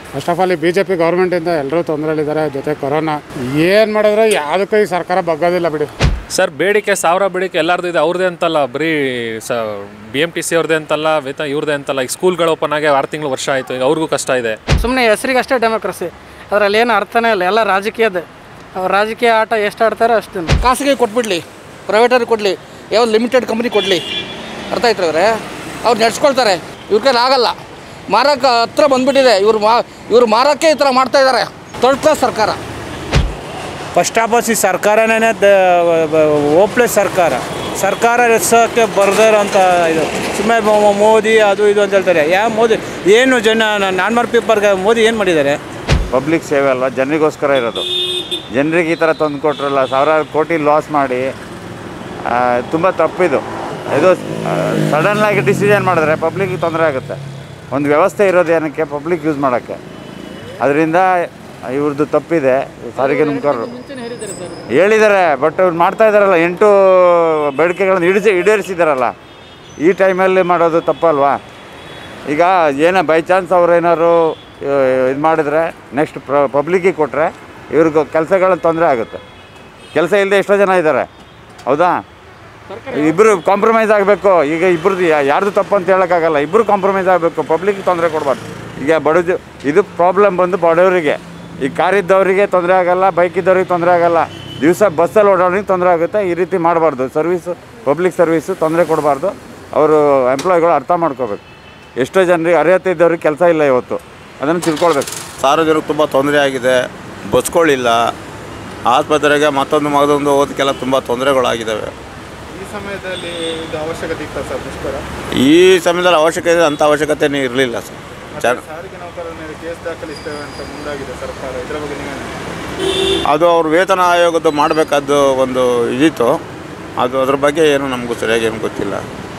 First of all ಈ B J P ಗೌರ್ಮೆಂಟಿಂದ ಎಲ್ಲರೂ ತೊಂದರೆಯಲ್ಲಿದ್ದಾರೆ ಜೊತೆ ಕೊರೋನಾ ಏನು ಮಾಡಿದ್ರೆ ಯಾವುದಕ್ಕೂ ಈ ಸರ್ಕಾರ ಬಗ್ಗೋದಿಲ್ಲ ಬಿಡಿ ಸರ್ ಬೇಡಿಕೆ ಸಾವಿರ ಬೇಡಿಕೆ ಎಲ್ಲರದ್ದು ಇದೆ ಅವ್ರದ್ದೇ ಅಂತಲ್ಲ ಬರೀ ಸ ಬಿ ಎಮ್ ಟಿ ಸಿ ಅವ್ರದ್ದೇ ಅಂತಲ್ಲ ವೇತನ ಇವ್ರದ್ದೇ ಅಂತಲ್ಲ ಈಗ ಸ್ಕೂಲ್ಗಳು ಓಪನ್ ಆಗಿ ಆರು ತಿಂಗಳು ವರ್ಷ ಆಯಿತು ಈಗ ಅವ್ರಿಗೂ ಕಷ್ಟ ಇದೆ ಸುಮ್ಮನೆ ಹೆಸರಿಗಷ್ಟೇ ಡೆಮೋಕ್ರಸಿ ಅದರಲ್ಲಿ ಏನು ಅರ್ಥನೇ ಇಲ್ಲ ಎಲ್ಲ ರಾಜಕೀಯದ ಅವ್ರು ರಾಜಕೀಯ ಆಟ ಎಷ್ಟು ಆಡ್ತಾರೋ ಅಷ್ಟು ಖಾಸಗಿ ಕೊಟ್ಬಿಡ್ಲಿ ಪ್ರೈವೇಟವ್ರಿಗೆ ಕೊಡಲಿ ಯಾವ ಲಿಮಿಟೆಡ್ ಕಂಪ್ನಿ ಕೊಡಲಿ ಅರ್ಥ ಆಯ್ತು ಅವರೇ ಅವ್ರು ನಡೆಸ್ಕೊಳ್ತಾರೆ ಇವ್ರ ಕೈಲಿ ಆಗಲ್ಲ ಮಾರಕ್ಕೆ ಹತ್ರ ಬಂದ್ಬಿಟ್ಟಿದೆ ಇವ್ರು ಮಾ ಇವ್ರು ಮಾರಕ್ಕೆ ಈ ಥರ ಮಾಡ್ತಾ ಇದ್ದಾರೆ ತೊಳ್ಕ ಸರ್ಕಾರ ಫಸ್ಟ್ ಆಫ್ ಆಲ್ ಈ ಸರ್ಕಾರನೇ ಓಪ್ಲೆಸ್ ಸರ್ಕಾರ ಸರ್ಕಾರ ರಚಿಸೋಕ್ಕೆ ಬರ್ದಿರೋಂಥ ಇದು ಸುಮ್ಮನೆ ಮೋದಿ ಅದು ಇದು ಅಂತ ಹೇಳ್ತಾರೆ ಯಾವ ಮೋದಿ ಏನು ಜನ ನಾರ್ಮಲ್ ಪೀಪರ್ಗೆ ಮೋದಿ ಏನು ಮಾಡಿದ್ದಾರೆ ಪಬ್ಲಿಕ್ ಸೇವೆ ಅಲ್ವಾ ಜನರಿಗೋಸ್ಕರ ಇರೋದು ಜನರಿಗೆ ಈ ಥರ ತಂದು ಕೊಟ್ರಲ್ಲ ಸಾವಿರಾರು ಕೋಟಿ ಲಾಸ್ ಮಾಡಿ ತುಂಬ ತಪ್ಪಿದು ಇದು ಸಡನ್ನಾಗಿ ಡಿಸಿಷನ್ ಮಾಡಿದ್ರೆ ಪಬ್ಲಿಕ್ಗೆ ತೊಂದರೆ ಆಗುತ್ತೆ ಒಂದು ವ್ಯವಸ್ಥೆ ಇರೋದು ಏನಕ್ಕೆ ಪಬ್ಲಿಕ್ ಯೂಸ್ ಮಾಡೋಕ್ಕೆ ಅದರಿಂದ ಇವ್ರದ್ದು ತಪ್ಪಿದೆ ಸಾರಿಗೆ ನೌಕರರು ಹೇಳಿದ್ದಾರೆ ಬಟ್ ಅವ್ರು ಮಾಡ್ತಾ ಇದ್ದಾರಲ್ಲ ಎಂಟು ಬೇಡಿಕೆಗಳನ್ನು ಇಡಿಸಿ ಈಡೇರಿಸಿದಾರಲ್ಲ ಈ ಟೈಮಲ್ಲಿ ಮಾಡೋದು ತಪ್ಪಲ್ವಾ ಈಗ ಏನೋ ಬೈ ಚಾನ್ಸ್ ಅವ್ರು ಏನಾದ್ರು ಇದು ಮಾಡಿದ್ರೆ ನೆಕ್ಸ್ಟ್ ಪ್ರ ಪಬ್ಲಿಕ್ಕಿಗೆ ಕೊಟ್ಟರೆ ಇವ್ರಿಗೆ ಕೆಲಸಗಳ ತೊಂದರೆ ಆಗುತ್ತೆ ಕೆಲಸ ಇಲ್ಲದೆ ಎಷ್ಟೋ ಜನ ಇದ್ದಾರೆ ಹೌದಾ ಇಬ್ಬರು ಕಾಂಪ್ರಮೈಸ್ ಆಗಬೇಕು ಈಗ ಇಬ್ಬರದ್ದು ಯಾರ್ದು ತಪ್ಪು ಅಂತ ಹೇಳೋಕ್ಕಾಗಲ್ಲ ಇಬ್ಬರು ಕಾಂಪ್ರಮೈಸ್ ಆಗಬೇಕು ಪಬ್ಲಿಕ್ಗೆ ತೊಂದರೆ ಕೊಡಬಾರ್ದು ಈಗ ಬಡಜ ಇದು ಪ್ರಾಬ್ಲಮ್ ಬಂದು ಬಡವರಿಗೆ ಈ ಕಾರ್ ಇದ್ದವರಿಗೆ ತೊಂದರೆ ಆಗಲ್ಲ ಬೈಕ್ ಇದ್ದವ್ರಿಗೆ ತೊಂದರೆ ಆಗಲ್ಲ ದಿವಸ ಬಸ್ಸಲ್ಲಿ ಓಡಾಡೋರಿಗೆ ತೊಂದರೆ ಆಗುತ್ತೆ ಈ ರೀತಿ ಮಾಡಬಾರ್ದು ಸರ್ವಿಸು ಪಬ್ಲಿಕ್ ಸರ್ವಿಸು ತೊಂದರೆ ಕೊಡಬಾರ್ದು ಅವರು ಎಂಪ್ಲಾಯ್ಗಳು ಅರ್ಥ ಮಾಡ್ಕೋಬೇಕು ಎಷ್ಟೋ ಜನರಿಗೆ ಅರ್ಹತೆ ಇದ್ದವ್ರಿಗೆ ಕೆಲಸ ಇಲ್ಲ ಇವತ್ತು ಅದನ್ನು ತಿಳ್ಕೊಳ್ಬೇಕು ಸಾರ್ವಜನಿಕ ತುಂಬ ತೊಂದರೆ ಆಗಿದೆ ಬಸ್ಗಳಿಲ್ಲ ಆಸ್ಪತ್ರೆಗೆ ಮತ್ತೊಂದು ಮಗದೊಂದು ಓದಕ್ಕೆಲ್ಲ ತುಂಬ ತೊಂದರೆಗಳಾಗಿದ್ದಾವೆ ಈ ಸಮಯದಲ್ಲಿ ಇದು ಅವಶ್ಯಕತೆ ಇತ್ತ ಸರ್ ಮುಷ್ಕರ ಈ ಸಮಯದಲ್ಲಿ ಅವಶ್ಯಕತೆ ಅಂಥ ಅವಶ್ಯಕತೆನೇ ಇರಲಿಲ್ಲ ಸರ್ ಜನ ಸಾರಿಗೆ ನೌಕರರ ಮೇಲೆ ಕೇಸ್ ದಾಖಲಿಸ್ತೇವೆ ಅಂತ ಮುಂದಾಗಿದೆ ಸರ್ಕಾರ ಇದರ ಬಗ್ಗೆ ನೀವೇನು ಅದು ಅವ್ರ ವೇತನ ಆಯೋಗದ್ದು ಮಾಡಬೇಕಾದ್ದು ಒಂದು ಇದಿತ್ತು ಅದು ಅದ್ರ ಬಗ್ಗೆ ಏನು ನಮಗೂ ಸರಿಯಾಗಿ ಏನು ಗೊತ್ತಿಲ್ಲ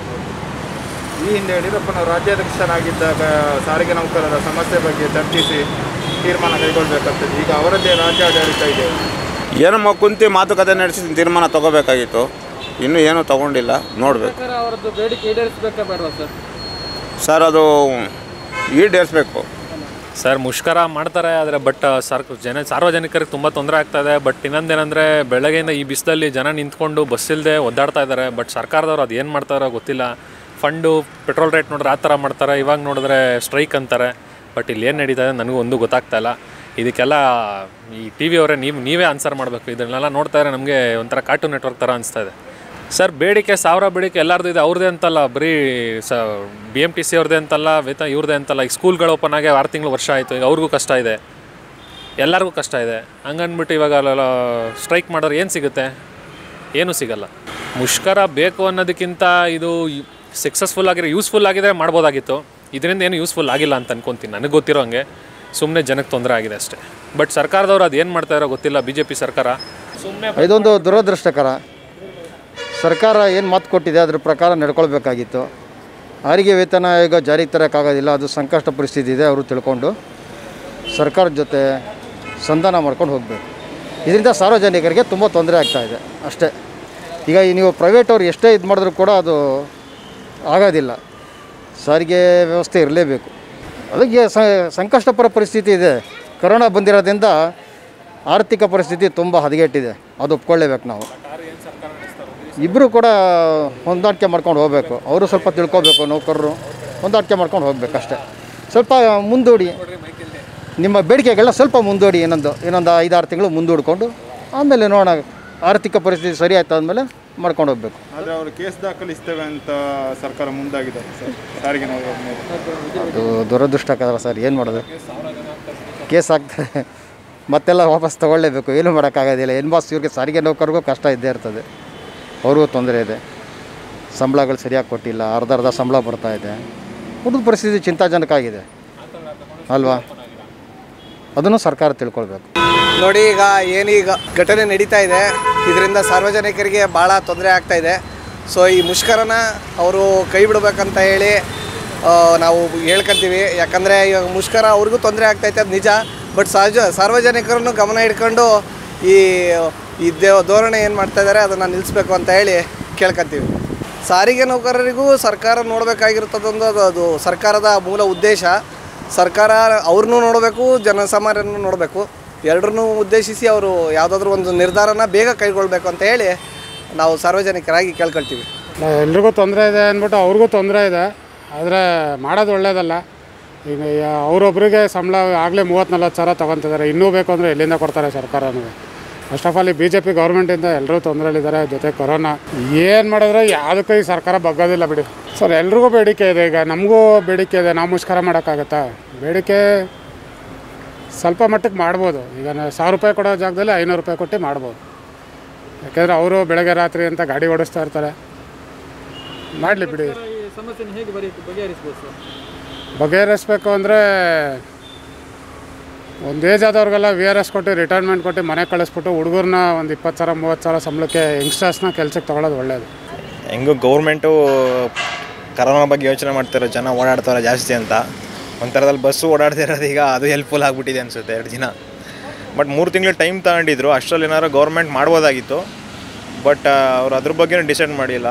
ಈ ಹಿಂದೆ ಯಡಿಯೂರಪ್ಪನವರು ರಾಜ್ಯಾಧ್ಯಕ್ಷರಾಗಿದ್ದಾಗ ಸಾರಿಗೆ ನೌಕರರ ಸಮಸ್ಯೆ ಬಗ್ಗೆ ಚರ್ಚಿಸಿ ತೀರ್ಮಾನ ಕೈಗೊಳ್ಳಬೇಕಾಗ್ತದೆ ಈಗ ಅವರದ್ದೇ ರಾಜ್ಯಾಡಳಿತ ಇದೆ ಏನಮ್ಮ ಕುಂತು ಮಾತುಕತೆ ನಡೆಸಿ ತೀರ್ಮಾನ ತಗೋಬೇಕಾಗಿತ್ತು ಇನ್ನೂ ಏನೂ ತಗೊಂಡಿಲ್ಲ ನೋಡಬೇಕು ಅವರದ್ದು ಬೇಡಿಕೆ ಈಡೇರಿಸಬೇಕಾ ಬೇಡವಾ ಸರ್ ಸರ್ ಅದು ಈಡೇರಿಸ್ಬೇಕು ಸರ್ ಮುಷ್ಕರ ಮಾಡ್ತಾರೆ ಆದರೆ ಬಟ್ ಸರ್ ಜನ ಸಾರ್ವಜನಿಕರಿಗೆ ತುಂಬ ತೊಂದರೆ ಆಗ್ತಾ ಇದೆ ಬಟ್ ಇನ್ನೊಂದೇನೆಂದರೆ ಬೆಳಗ್ಗೆಯಿಂದ ಈ ಬಿಸಿಲಲ್ಲಿ ಜನ ನಿಂತ್ಕೊಂಡು ಬಸ್ ಇಲ್ಲದೆ ಒದ್ದಾಡ್ತಾ ಇದ್ದಾರೆ ಬಟ್ ಸರ್ಕಾರದವ್ರು ಅದು ಏನು ಮಾಡ್ತಾರೋ ಗೊತ್ತಿಲ್ಲ ಫಂಡು ಪೆಟ್ರೋಲ್ ರೇಟ್ ನೋಡಿದ್ರೆ ಆ ಥರ ಮಾಡ್ತಾರೆ ಇವಾಗ ನೋಡಿದ್ರೆ ಸ್ಟ್ರೈಕ್ ಅಂತಾರೆ ಬಟ್ ಇಲ್ಲಿ ಏನು ನಡೀತಾ ಇದೆ ನನಗೂ ಒಂದು ಗೊತ್ತಾಗ್ತಾ ಇಲ್ಲ ಇದಕ್ಕೆಲ್ಲ ಈ ಟಿ ವಿ ಅವರೇ ನೀವು ನೀವೇ ಆನ್ಸರ್ ಮಾಡಬೇಕು ಇದನ್ನೆಲ್ಲ ನೋಡ್ತಾ ಇದ್ರೆ ನಮಗೆ ಒಂಥರ ಕಾರ್ಟೂನ್ ನೆಟ್ವರ್ಕ್ ಥರ ಅನಿಸ್ತಾ ಇದೆ ಸರ್ ಬೇಡಿಕೆ ಸಾವಿರ ಬೇಡಿಕೆ ಎಲ್ಲರದ್ದು ಇದೆ ಅವ್ರದ್ದೇ ಅಂತಲ್ಲ ಬರೀ ಸ ಬಿ ಎಮ್ ಟಿ ಸಿ ಅವ್ರದ್ದೇ ಅಂತಲ್ಲ ವೇತನ ಇವ್ರದ್ದೇ ಅಂತಲ್ಲ ಈಗ ಸ್ಕೂಲ್ಗಳು ಓಪನ್ ಆಗಿ ಆರು ತಿಂಗಳು ವರ್ಷ ಆಯಿತು ಈಗ ಅವ್ರಿಗೂ ಕಷ್ಟ ಇದೆ ಎಲ್ಲರಿಗೂ ಕಷ್ಟ ಇದೆ ಹಂಗನ್ಬಿಟ್ಟು ಇವಾಗ ಅಲ್ಲೆಲ್ಲ ಸ್ಟ್ರೈಕ್ ಮಾಡೋರು ಏನು ಸಿಗುತ್ತೆ ಏನೂ ಸಿಗಲ್ಲ ಮುಷ್ಕರ ಬೇಕು ಅನ್ನೋದಕ್ಕಿಂತ ಇದು ಸಕ್ಸಸ್ಫುಲ್ ಆಗಿರೋ ಯೂಸ್ಫುಲ್ ಆಗಿದ್ರೆ ಮಾಡ್ಬೋದಾಗಿತ್ತು ಇದರಿಂದ ಏನು ಯೂಸ್ಫುಲ್ ಆಗಿಲ್ಲ ಅಂತ ಅನ್ಕೊತೀನಿ ನನಗೆ ಗೊತ್ತಿರೋ ಹಂಗೆ ಸುಮ್ಮನೆ ಜನಕ್ಕೆ ತೊಂದರೆ ಆಗಿದೆ ಅಷ್ಟೇ ಬಟ್ ಸರ್ಕಾರದವ್ರು ಅದು ಏನು ಮಾಡ್ತಾ ಇರೋ ಗೊತ್ತಿಲ್ಲ ಬಿ ಜೆ ಪಿ ಸರ್ಕಾರ ಸುಮ್ಮನೆ ಇದೊಂದು ದುರದೃಷ್ಟಕರ ಸರ್ಕಾರ ಏನು ಮಾತು ಕೊಟ್ಟಿದೆ ಅದ್ರ ಪ್ರಕಾರ ನಡ್ಕೊಳ್ಬೇಕಾಗಿತ್ತು ಸಾರಿಗೆ ವೇತನ ಆಯೋಗ ಜಾರಿಗೆ ತರೋಕ್ಕಾಗೋದಿಲ್ಲ ಅದು ಸಂಕಷ್ಟ ಪರಿಸ್ಥಿತಿ ಇದೆ ಅವರು ತಿಳ್ಕೊಂಡು ಸರ್ಕಾರದ ಜೊತೆ ಸಂಧಾನ ಮಾಡ್ಕೊಂಡು ಹೋಗಬೇಕು ಇದರಿಂದ ಸಾರ್ವಜನಿಕರಿಗೆ ತುಂಬ ತೊಂದರೆ ಆಗ್ತಾ ಇದೆ ಅಷ್ಟೇ ಈಗ ಈ ನೀವು ಪ್ರೈವೇಟ್ ಅವ್ರು ಎಷ್ಟೇ ಇದು ಮಾಡಿದ್ರು ಕೂಡ ಅದು ಆಗೋದಿಲ್ಲ ಸಾರಿಗೆ ವ್ಯವಸ್ಥೆ ಇರಲೇಬೇಕು ಅದಕ್ಕೆ ಸ- ಸಂಕಷ್ಟಪರ ಪರಿಸ್ಥಿತಿ ಇದೆ ಕರೋನಾ ಬಂದಿರೋದ್ರಿಂದ ಆರ್ಥಿಕ ಪರಿಸ್ಥಿತಿ ತುಂಬ ಹದಗೆಟ್ಟಿದೆ ಅದು ಒಪ್ಕೊಳ್ಳೇಬೇಕು ನಾವು ಇಬ್ಬರು ಕೂಡ ಹೊಂದಾಣಿಕೆ ಮಾಡ್ಕೊಂಡು ಹೋಗಬೇಕು ಅವರು ಸ್ವಲ್ಪ ತಿಳ್ಕೊಬೇಕು ನೌಕರರು ಹೊಂದಾಣಿಕೆ ಮಾಡ್ಕೊಂಡು ಹೋಗ್ಬೇಕು ಅಷ್ಟೇ ಸ್ವಲ್ಪ ಮುಂದೂಡಿ ನಿಮ್ಮ ಬೇಡಿಕೆಗಳನ್ನ ಸ್ವಲ್ಪ ಮುಂದೂಡಿ ಇನ್ನೊಂದು ಇನ್ನೊಂದು ಐದಾರು ತಿಂಗಳು ಮುಂದೂಡಿಕೊಂಡು ಆಮೇಲೆ ನೋಡೋಣ ಆರ್ಥಿಕ ಪರಿಸ್ಥಿತಿ ಸರಿ ಆಯ್ತು ಆದಮೇಲೆ ಮಾಡ್ಕೊಂಡು ಹೋಗ್ಬೇಕು ಆದರೆ ಅವರು ಕೇಸ್ ದಾಖಲಿಸ್ತೇವೆ ಅಂತ ಸರ್ಕಾರ ಮುಂದಾಗಿದೆ ಸರ್ ಸಾರಿಗೆ ನೌಕರರ ಮೇಲೆ ಅದು ದುರದೃಷ್ಟಕರ ಸರ್ ಏನು ಮಾಡೋದು ಕೇಸ್ ಆಗ್ತದೆ ಮತ್ತೆಲ್ಲ ವಾಪಸ್ ತೊಗೊಳ್ಳೇಬೇಕು ಏನು ಮಾಡೋಕ್ಕಾಗೋದಿಲ್ಲ ಏನು ಬಾಸ್ ಇವ್ರಿಗೆ ಸಾರಿಗೆ ನೌಕರಿಗೂ ಕಷ್ಟ ಇದ್ದೇ ಇರ್ತದೆ ಅವ್ರಿಗೂ ತೊಂದರೆ ಇದೆ ಸಂಬಳಗಳು ಸರಿಯಾಗಿ ಕೊಟ್ಟಿಲ್ಲ ಅರ್ಧ ಅರ್ಧ ಸಂಬಳ ಬರ್ತಾ ಇದೆ ಊಟದ ಪರಿಸ್ಥಿತಿ ಚಿಂತಾಜನಕ ಆಗಿದೆ ಅಲ್ವಾ ಅದನ್ನು ಸರ್ಕಾರ ತಿಳ್ಕೊಳ್ಬೇಕು ನೋಡಿ ಈಗ ಏನೀಗ ಘಟನೆ ನಡೀತಾ ಇದೆ ಇದರಿಂದ ಸಾರ್ವಜನಿಕರಿಗೆ ಭಾಳ ತೊಂದರೆ ಆಗ್ತಾ ಇದೆ ಸೊ ಈ ಮುಷ್ಕರನ ಅವರು ಕೈ ಬಿಡಬೇಕಂತ ಹೇಳಿ ಆ, ನಾವು ಹೇಳ್ಕೊಂತೀವಿ ಯಾಕಂದರೆ ಇವಾಗ ಮುಷ್ಕರ ಅವ್ರಿಗೂ ತೊಂದರೆ ಆಗ್ತೈತೆ ಅದು ನಿಜ ಬಟ್ ಸಹಜ ಸಾರ್ವಜನಿಕರನ್ನು ಗಮನ ಇಟ್ಕೊಂಡು ಈ ಈ ದೇ ಧೋರಣೆ ಏನು ಮಾಡ್ತಾ ಇದ್ದಾರೆ ಅದನ್ನು ನಿಲ್ಲಿಸ್ಬೇಕು ಅಂತ ಹೇಳಿ ಕೇಳ್ಕೊಂತೀವಿ ಸಾರಿಗೆ ನೌಕರರಿಗೂ ಸರ್ಕಾರ ನೋಡಬೇಕಾಗಿರ್ತದೊಂದು ಅದು ಅದು ಸರ್ಕಾರದ ಮೂಲ ಉದ್ದೇಶ ಸರ್ಕಾರ ಅವ್ರನ್ನೂ ನೋಡಬೇಕು ಜನಸಾಮಾನ್ಯರನ್ನು ನೋಡಬೇಕು ಎರಡನ್ನೂ ಉದ್ದೇಶಿಸಿ ಅವರು ಯಾವುದಾದ್ರೂ ಒಂದು ನಿರ್ಧಾರನ ಬೇಗ ಕೈಗೊಳ್ಳಬೇಕು ಅಂತ ಹೇಳಿ ನಾವು ಸಾರ್ವಜನಿಕರಾಗಿ ಕೇಳ್ಕೊಳ್ತೀವಿ ಎಲ್ರಿಗೂ ತೊಂದರೆ ಇದೆ ಅಂದ್ಬಿಟ್ಟು ಅವ್ರಿಗೂ ತೊಂದರೆ ಇದೆ ಆದರೆ ಮಾಡೋದು ಒಳ್ಳೇದಲ್ಲ ಈಗ ಯಾ- ಅವ್ರೊಬ್ರಿಗೆ ಸಂಬಳ ಆಗಲೇ ಮೂವತ್ತು ನಲ್ವತ್ತು ಸಾವಿರ ತೊಗೊತಿದ್ದಾರೆ ಇನ್ನೂ ಬೇಕು ಅಂದರೆ ಎಲ್ಲಿಂದ ಕೊಡ್ತಾರೆ ಸರ್ಕಾರನೂ ಫಸ್ಟ್ ಆಫ್ ಆಲ್ ಈ ಬಿ ಜೆ ಪಿ ಗೌರ್ಮೆಂಟಿಂದ ಎಲ್ಲರೂ ತೊಂದರೆಲಿದ್ದಾರೆ ಜೊತೆ ಕೊರೋನಾ ಏನು ಮಾಡಿದ್ರೆ ಯಾವುದಕ್ಕೂ ಈ ಸರ್ಕಾರ ಬಗ್ಗೋದಿಲ್ಲ ಬಿಡಿ ಸರ್ ಎಲ್ರಿಗೂ ಬೇಡಿಕೆ ಇದೆ ಈಗ ನಮಗೂ ಬೇಡಿಕೆ ಇದೆ ನಾವು ಮುಷ್ಕರ ಮಾಡೋಕ್ಕಾಗತ್ತಾ ಬೇಡಿಕೆ ಸ್ವಲ್ಪ ಮಟ್ಟಕ್ಕೆ ಮಾಡ್ಬೋದು ಈಗ ನಾ- ಸಾವಿರ ರೂಪಾಯಿ ಕೊಡೋ ಜಾಗದಲ್ಲಿ ಐನೂರು ರೂಪಾಯಿ ಕೊಟ್ಟು ಮಾಡ್ಬೋದು ಯಾಕೆಂದರೆ ಅವರು ಬೆಳಗ್ಗೆ ರಾತ್ರಿ ಅಂತ ಗಾಡಿ ಓಡಿಸ್ತಾ ಇರ್ತಾರೆ ಮಾಡಲಿ ಬಿಡಿ ಈ ಸಮಸ್ಯೆನ ಹೇಗೆ ಬರೀ ಬಗೆಹರಿಸ್ಬೋದು ಸರ್ ಬಗೆಹರಿಸ್ಬೇಕು ಅಂದರೆ ಒಂದು ಏಜ್ ಆದವ್ರಿಗೆಲ್ಲ ವಿ ಆರ್ ಎಸ್ ಕೊಟ್ಟು ರಿಟೈರ್ಮೆಂಟ್ ಕೊಟ್ಟು ಮನೆ ಕಳಿಸ್ಬಿಟ್ಟು ಹುಡುಗರನ್ನ ಒಂದು ಇಪ್ಪತ್ತು ಸಾವಿರ ಮೂವತ್ತು ಸಾವಿರ ಸಂಬಳಕ್ಕೆ ಯಂಗ್ಸ್ಟರ್ಸ್ನ ಕೆಲ್ಸಕ್ಕೆ ತೊಗೊಳೋದು ಒಳ್ಳೇದು ಹೆಂಗೂ ಗೌರ್ಮೆಂಟು ಕರೋನಾ ಬಗ್ಗೆ ಯೋಚನೆ ಮಾಡ್ತಾರೆ ಜನ ಓಡಾಡ್ತಾರೆ ಜಾಸ್ತಿ ಅಂತ ಒಂಥರದಲ್ಲಿ ಬಸ್ಸು ಓಡಾಡ್ತಿರೋದು ಈಗ ಅದು ಹೆಲ್ಪ್ಫುಲ್ ಆಗಿಬಿಟ್ಟಿದೆ ಅನಿಸುತ್ತೆ ಎರಡು ದಿನ ಬಟ್ ಮೂರು ತಿಂಗಳು ಟೈಮ್ ತಗೊಂಡಿದ್ರು ಅಷ್ಟರಲ್ಲಿ ಏನಾದ್ರು ಗೌರ್ಮೆಂಟ್ ಮಾಡ್ಬೋದಾಗಿತ್ತು ಬಟ್ ಅವ್ರು ಅದ್ರ ಬಗ್ಗೆನೂ ಡಿಸೈಡ್ ಮಾಡಿಲ್ಲ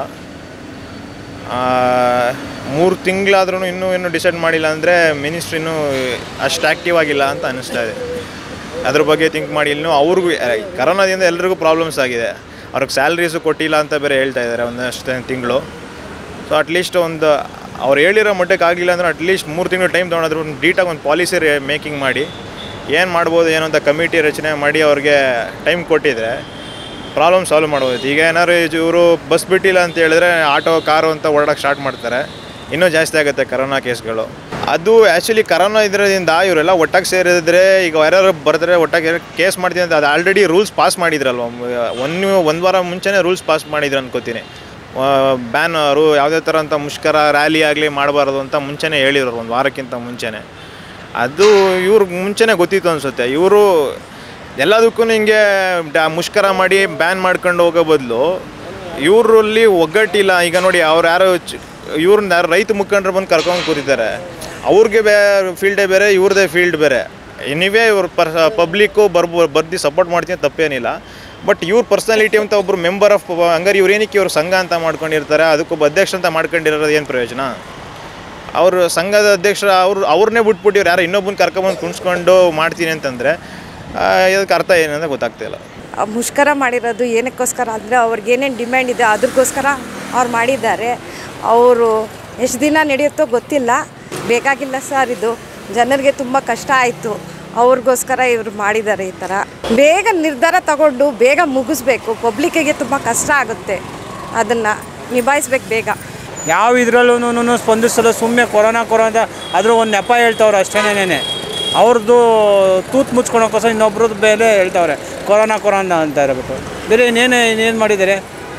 ಮೂರು ತಿಂಗಳಾದ್ರೂ ಇನ್ನೂ ಇನ್ನೂ ಡಿಸೈಡ್ ಮಾಡಿಲ್ಲ ಅಂದರೆ ಮಿನಿಸ್ಟ್ರ್ ಇನ್ನೂ ಅಷ್ಟು ಆ್ಯಕ್ಟಿವ್ ಆಗಿಲ್ಲ ಅಂತ ಅನ್ನಿಸ್ತಾ ಇದೆ ಅದ್ರ ಬಗ್ಗೆ ಥಿಂಕ್ ಮಾಡಿ ಇನ್ನೂ ಅವ್ರಿಗೂ ಕರೋನಾದಿಂದ ಎಲ್ರಿಗೂ ಪ್ರಾಬ್ಲಮ್ಸ್ ಆಗಿದೆ ಅವ್ರಿಗೆ ಸ್ಯಾಲ್ರೀಸು ಕೊಟ್ಟಿಲ್ಲ ಅಂತ ಬೇರೆ ಹೇಳ್ತಾ ಇದ್ದಾರೆ ಒಂದಷ್ಟು ತಿಂಗಳು ಸೊ ಅಟ್ಲೀಸ್ಟ್ ಒಂದು ಅವ್ರು ಹೇಳಿರೋ ಮಟ್ಟಕ್ಕೆ ಆಗಲಿಲ್ಲ ಅಂದ್ರೆ ಅಟ್ಲೀಸ್ಟ್ ಮೂರು ತಿಂಗಳು ಟೈಮ್ ತೊಗೊಂಡ್ರು ಒಂದು ಡೀಟಾಗಿ ಒಂದು ಪಾಲಿಸಿ ಮೇಕಿಂಗ್ ಮಾಡಿ ಏನು ಮಾಡ್ಬೋದು ಏನು ಅಂತ ಕಮಿಟಿ ರಚನೆ ಮಾಡಿ ಅವ್ರಿಗೆ ಟೈಮ್ ಕೊಟ್ಟಿದ್ರೆ ಪ್ರಾಬ್ಲಮ್ ಸಾಲ್ವ್ ಮಾಡ್ಬೋದು ಈಗ ಏನಾದ್ರು ಇವರು ಬಸ್ ಬಿಟ್ಟಿಲ್ಲ ಅಂತ ಹೇಳಿದ್ರೆ ಆಟೋ ಕಾರು ಅಂತ ಓಡಾಡೋಕೆ ಸ್ಟಾರ್ಟ್ ಮಾಡ್ತಾರೆ ಇನ್ನೂ ಜಾಸ್ತಿ ಆಗುತ್ತೆ ಕರೋನಾ ಕೇಸ್ಗಳು ಅದು ಆ್ಯಕ್ಚುಲಿ ಕರೋನಾ ಇದರಿಂದ ಇವರೆಲ್ಲ ಒಟ್ಟಾಗಿ ಸೇರಿದ್ರೆ ಈಗ ಯಾರ್ಯಾರು ಬರ್ತಾರೆ ಒಟ್ಟಾಗಿ ಕೇಸ್ ಮಾಡ್ತೀನಿ ಅಂತ ಅದು ಆಲ್ರೆಡಿ ರೂಲ್ಸ್ ಪಾಸ್ ಮಾಡಿದ್ರಲ್ವ ಒಂದು ಒಂದು ವಾರ ಮುಂಚೆನೇ ರೂಲ್ಸ್ ಪಾಸ್ ಮಾಡಿದ್ರು ಅನ್ಕೋತೀನಿ ಬ್ಯಾನ್ ಅವರು ಯಾವುದೇ ಥರ ಅಂತ ಮುಷ್ಕರ ರ್ಯಾಲಿ ಆಗಲಿ ಮಾಡಬಾರ್ದು ಅಂತ ಮುಂಚೆನೇ ಹೇಳಿದ್ರು ಒಂದು ವಾರಕ್ಕಿಂತ ಮುಂಚೆನೇ ಅದು ಇವ್ರಿಗೆ ಮುಂಚೆನೇ ಗೊತ್ತಿತ್ತು ಅನಿಸುತ್ತೆ ಇವರು ಎಲ್ಲದಕ್ಕೂ ಹಿಂಗೆ ಡ ಮುಷ್ಕರ ಮಾಡಿ ಬ್ಯಾನ್ ಮಾಡ್ಕೊಂಡು ಹೋಗೋ ಬದಲು ಇವರಲ್ಲಿ ಒಗ್ಗಟ್ಟಿಲ್ಲ ಈಗ ನೋಡಿ ಅವ್ರು ಯಾರೋ ಚ- ಇವ್ರನ್ನ ಯಾರು ರೈತ ಮುಖಂಡರು ಬಂದು ಕರ್ಕೊಂಡು ಕೂತಿದ್ದಾರೆ ಅವ್ರಿಗೆ ಬೇ ಫೀಲ್ಡೇ ಬೇರೆ ಇವ್ರದ್ದೇ ಫೀಲ್ಡ್ ಬೇರೆ ಎನಿವೇ ಇವ್ರು ಪರ್ ಪಬ್ಲಿಕ್ಕು ಬರ್ಬೋ ಬರ್ದು ಸಪೋರ್ಟ್ ಮಾಡ್ತೀನಿ ತಪ್ಪೇನಿಲ್ಲ ಬಟ್ ಇವ್ರ ಪರ್ಸನಾಲಿಟಿ ಅಂತ ಒಬ್ಬರು ಮೆಂಬರ್ ಆಫ್ ಹಂಗಾರೆ ಇವ್ರು ಏನಕ್ಕೆ ಇವ್ರು ಸಂಘ ಅಂತ ಮಾಡ್ಕೊಂಡಿರ್ತಾರೆ ಅದಕ್ಕೊಬ್ಬ ಅಧ್ಯಕ್ಷ ಅಂತ ಮಾಡ್ಕೊಂಡಿರೋದು ಏನು ಪ್ರಯೋಜನ ಅವರು ಸಂಘದ ಅಧ್ಯಕ್ಷರ ಅವ್ರು ಅವ್ರನ್ನೇ ಬಿಟ್ಬಿಟ್ಟು ಇವ್ರು ಯಾರೋ ಇನ್ನೊಬ್ಬನ ಕರ್ಕೊಂಬಂದು ಕುಣಿಸ್ಕೊಂಡು ಮಾಡ್ತೀನಿ ಅಂತಂದರೆ ಇದಕ್ಕೆ ಅರ್ಥ ಏನಂತ ಗೊತ್ತಾಗ್ತಾ ಇಲ್ಲ ಆ ಮುಷ್ಕರ ಮಾಡಿರೋದು ಏನಕ್ಕೋಸ್ಕರ ಅಂದರೆ ಅವ್ರಿಗೆ ಏನೇನು ಡಿಮ್ಯಾಂಡ್ ಇದೆ ಅದ್ರಗೋಸ್ಕರ ಅವ್ರು ಮಾಡಿದ್ದಾರೆ ಅವರು ಎಷ್ಟು ದಿನ ನಡೆಯುತ್ತೋ ಗೊತ್ತಿಲ್ಲ ಬೇಕಾಗಿಲ್ಲ ಸರ್ ಇದು ಜನರಿಗೆ ತುಂಬ ಕಷ್ಟ ಆಯಿತು ಅವ್ರಿಗೋಸ್ಕರ ಇವರು ಮಾಡಿದ್ದಾರೆ ಈ ಥರ ಬೇಗ ನಿರ್ಧಾರ ತಗೊಂಡು ಬೇಗ ಮುಗಿಸ್ಬೇಕು ಪಬ್ಲಿಕ್ಕಿಗೆ ತುಂಬ ಕಷ್ಟ ಆಗುತ್ತೆ ಅದನ್ನು ನಿಭಾಯಿಸ್ಬೇಕು ಬೇಗ ಯಾವ ಇದರಲ್ಲೂ ಸ್ಪಂದಿಸಲು ಸುಮ್ಮನೆ ಕೊರೋನಾ ಕೊರೋನಾ ಅದ್ರ ಒಂದು ನೆಪ ಹೇಳ್ತವ್ರೆ ಅಷ್ಟೇನೇನೆ ಅವ್ರದ್ದು ತೂತ್ ಮುಚ್ಕೊಳಕ್ಕೋಸ್ಕರ ಇನ್ನೊಬ್ರದ್ದು ಬೇರೆ ಹೇಳ್ತವ್ರೆ ಕೊರೋನಾ ಕೊರೋನಾ ಅಂತ ಇರಬೇಕು ಬೇರೆ ಇನ್ನೇನು ಇನ್ನೇನು ಮಾಡಿದ್ದಾರೆ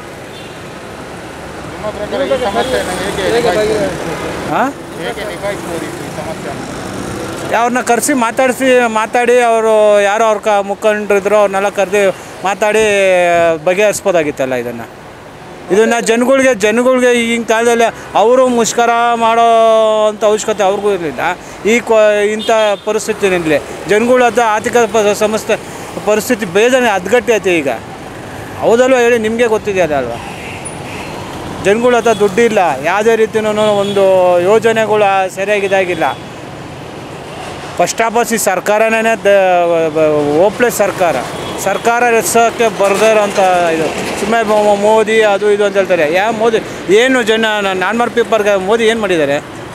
ನಿಮ್ಮ ಪ್ರಕಾರ ಈ ಸಮಸ್ಯೆಯನ್ನು ಹೇಗೆ ನಿಭಾಯಿಸ್ಬೋದು? ಹಾಂ ಹೇಗೆ ನಿಭಾಯಿಸ್ಬೋದು ಈ ಸಮಸ್ಯೆಯನ್ನು ಅವ್ರನ್ನ ಕರೆಸಿ ಮಾತಾಡಿಸಿ ಮಾತಾಡಿ ಅವರು ಯಾರೋ ಅವ್ರ ಕ ಮುಖಂಡರಿದ್ರು ಅವ್ರನ್ನೆಲ್ಲ ಕರೆದು ಮಾತಾಡಿ ಬಗೆಹರಿಸ್ಬೋದಾಗಿತ್ತಲ್ಲ ಇದನ್ನು ಇದನ್ನು ಜನಗಳಿಗೆ ಜನಗಳಿಗೆ ಈಗಿನ ಕಾಲದಲ್ಲಿ ಅವರು ಮುಷ್ಕರ ಮಾಡೋ ಅಂಥ ಅವಶ್ಯಕತೆ ಅವ್ರಿಗೂ ಇರಲಿಲ್ಲ ಈ ಕೊ ಇಂಥ ಪರಿಸ್ಥಿತಿನಲ್ಲಿ ಜನಗಳ ಹತ್ರ ಆರ್ಥಿಕ ಪ- ಸಮಸ್ಯೆ ಪರಿಸ್ಥಿತಿ ಬೇಜಾನೆ ಹದ್ಗಟ್ಟಿ ಐತೆ ಈಗ ಹೌದಲ್ವ ಹೇಳಿ ನಿಮಗೆ ಗೊತ್ತಿದೆಯಲ್ಲ ಅಲ್ವಾ ಜನಗಳ ಹತ್ರ ದುಡ್ಡಿಲ್ಲ ಯಾವುದೇ ರೀತಿಯೂ ಒಂದು ಯೋಜನೆಗಳು ಸರಿಯಾಗಿ ಇದಾಗಿಲ್ಲ ಫಸ್ಟ್ ಆಫ್ ಆಲ್ ಈ ಸರ್ಕಾರನೇ ದ ಓಪ್ಲೆಸ್ ಸರ್ಕಾರ ಸರ್ಕಾರ ರಚಿಸೋಕ್ಕೆ ಬರದೇ ಇರೋಂಥ ಇದು ಸುಮ್ಮನೆ ಮೋದಿ ಅದು ಇದು ಅಂತ ಹೇಳ್ತಾರೆ ಯಾವ ಮೋದಿ ಏನು ಜನ ನಾರ್ಮಲ್ ಪೀಪಲ್ಗೆ ಮೋದಿ ಏನು ಮಾಡಿದ್ದಾರೆ